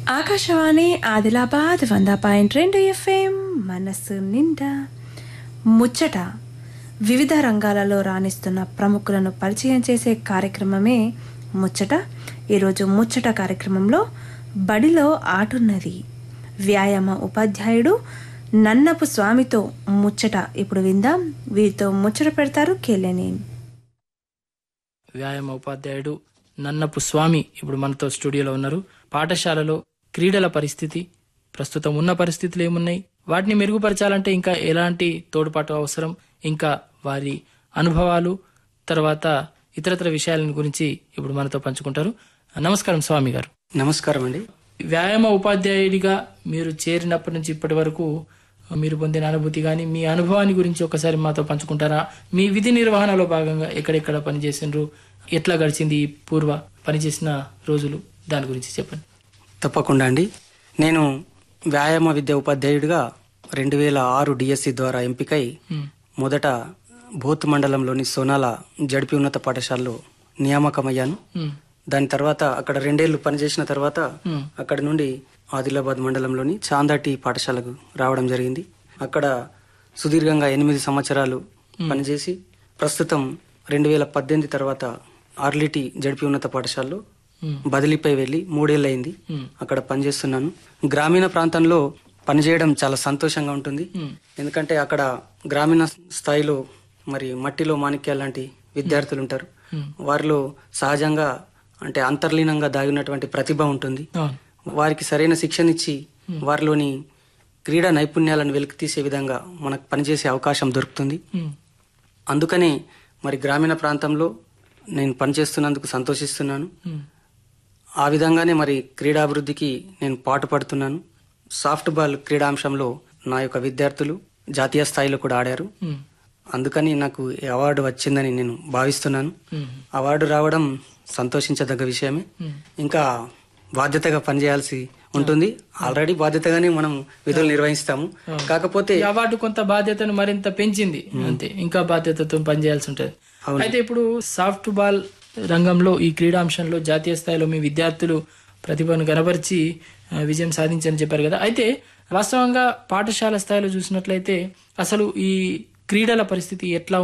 ఆకాశవాణి ఆదిలాబాద్ వంద పాయింట్ రెండు ఎఫ్ఎం మనస్సు నిండా ముచ్చట వివిధ రంగాలలో రాణిస్తున్న ప్రముఖులను పరిచయం చేసే కార్యక్రమమే ముచ్చట ఈరోజు ముచ్చట కార్యక్రమంలో బడిలో ఆటున్నది వ్యాయామ ఉపాధ్యాయుడు నన్నపు స్వామితో ముచ్చట ఇప్పుడు విందాం వీరితో ముచ్చట పెడతారు కేలేని వ్యాయామ ఉపాధ్యాయుడు నన్నపు స్వామి ఇప్పుడు మనతో స్టూడియోలో ఉన్నారు పాఠశాలలో క్రీడల పరిస్థితి ప్రస్తుతం ఉన్న పరిస్థితులు ఏమున్నాయి వాటిని మెరుగుపరచాలంటే ఇంకా ఎలాంటి తోడ్పాటు అవసరం ఇంకా వారి అనుభవాలు తర్వాత ఇతరతర విషయాల గురించి ఇప్పుడు మనతో పంచుకుంటారు నమస్కారం స్వామి గారు నమస్కారం అండి వ్యాయామ ఉపాధ్యాయుడిగా మీరు చేరినప్పటి నుంచి ఇప్పటి వరకు మీరు పొందిన అనుభూతి కానీ మీ అనుభవాన్ని గురించి ఒకసారి మాతో పంచుకుంటారా మీ విధి నిర్వహణలో భాగంగా ఎక్కడెక్కడ పనిచేసినారు ఎట్లా గడిచింది ఈ పూర్వ పనిచేసిన రోజులు దాని గురించి చెప్పండి తప్పకుండా అండి నేను వ్యాయామ విద్య ఉపాధ్యాయుడిగా రెండు వేల ఆరు డిఎస్సి ద్వారా ఎంపికై ఉమ్, మొదట భూత్ మండలంలోని సోనాల జడిపి ఉన్నత పాఠశాలలో నియామకమయ్యాను ఉమ్, దాని తర్వాత అక్కడ రెండేళ్లు పనిచేసిన తర్వాత ఉమ్, అక్కడి నుండి ఆదిలాబాద్ మండలంలోని చాందాటి పాఠశాలకు రావడం జరిగింది అక్కడ సుదీర్ఘంగా ఎనిమిది సంవత్సరాలు పనిచేసి ప్రస్తుతం రెండు వేల పద్దెనిమిది తర్వాత ఆర్లిటి జడిపి ఉన్నత పాఠశాలలో ఉమ్, బదిలీపై వెళ్ళి మూడేళ్ళయింది ఉమ్, అక్కడ పనిచేస్తున్నాను గ్రామీణ ప్రాంతంలో పనిచేయడం చాలా సంతోషంగా ఉంటుంది ఉమ్, ఎందుకంటే అక్కడ గ్రామీణ స్థాయిలో మరి మట్టిలో మాణిక్యాల లాంటి విద్యార్థులు ఉంటారు ఉమ్. వారిలో సహజంగా అంటే అంతర్లీనంగా దాగినటువంటి ప్రతిభ ఉంటుంది అవును వారికి సరైన శిక్షణ ఇచ్చి వారిలోని క్రీడా నైపుణ్యాలను వెలికి తీసే విధంగా మనకు పనిచేసే అవకాశం దొరుకుతుంది ఉమ్, అందుకనే మరి గ్రామీణ ప్రాంతంలో నేను పనిచేస్తున్నందుకు సంతోషిస్తున్నాను ఉమ్, ఆ విధంగానే మరి క్రీడాభివృద్ధికి నేను పాటుపడుతున్నాను సాఫ్ట్ బాల్ క్రీడాంశంలో నా యొక్క విద్యార్థులు జాతీయ స్థాయిలో కూడా ఆడారు ఉమ్, అందుకని నాకు ఈ అవార్డు వచ్చిందని నేను భావిస్తున్నాను ఉమ్, అవార్డు రావడం సంతోషించదగ్గ విషయమే ఉమ్. ఇంకా బాధ్యతగా పనిచేయాల్సి ఉంటుంది ఆల్రెడీ బాధ్యతగానే మనం విధులు నిర్వహిస్తాము కాకపోతే ఈ అవార్డు కొంత బాధ్యతను మరింత పెంచింది అంతే ఇంకా బాధ్యతతో పనిచేయాల్సి ఉంటుంది అయితే ఇప్పుడు సాఫ్ట్ బాల్ రంగంలో ఈ క్రీడాంశంలో జాతీయ స్థాయిలో మీ విద్యార్థులు ప్రతిభను కనబరిచి ఆ, విజయం సాధించని చెప్పారు కదా అయితే వాస్తవంగా పాఠశాల స్థాయిలో చూసినట్లయితే అసలు ఈ క్రీడల పరిస్థితి ఎట్లా